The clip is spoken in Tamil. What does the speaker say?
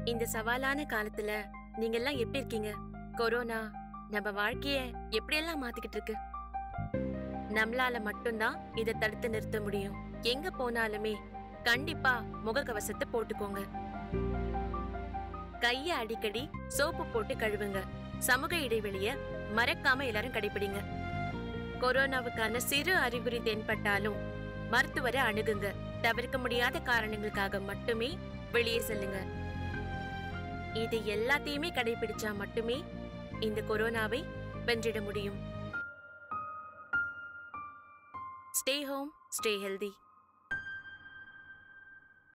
இந்த சவாலான காலத்துல நீங்க எல்லாம் எப்படி இருக்கீங்க கொரோனா நம்ம வாழ்க்கைய எப்படியெல்லாம் மாத்திக்கிட்டு இருக்கு நம்மளால மட்டும்தான் இதை தடுத்து நிறுத்த முடியும் எங்க போனாலுமே கண்டிப்பா முகக்கவசத்தை போட்டுக்கோங்க கைய அடிக்கடி சோப்பு போட்டு கழுவுங்க சமூக இடைவெளிய மறக்காம எல்லாரும் கடைபிடிங்க கொரோனாவுக்கான சிறு அறிகுறி தென்பட்டாலும் மருத்துவரை அணுகுங்க தவிர்க்க முடியாத காரணங்களுக்காக மட்டுமே வெளியே செல்லுங்க இது எல்லாத்தையுமே கடைபிடிச்சா மட்டுமே இந்த கொரோனாவை வென்றிட முடியும் ஸ்டே ஹோம் ஸ்டே ஹெல்தி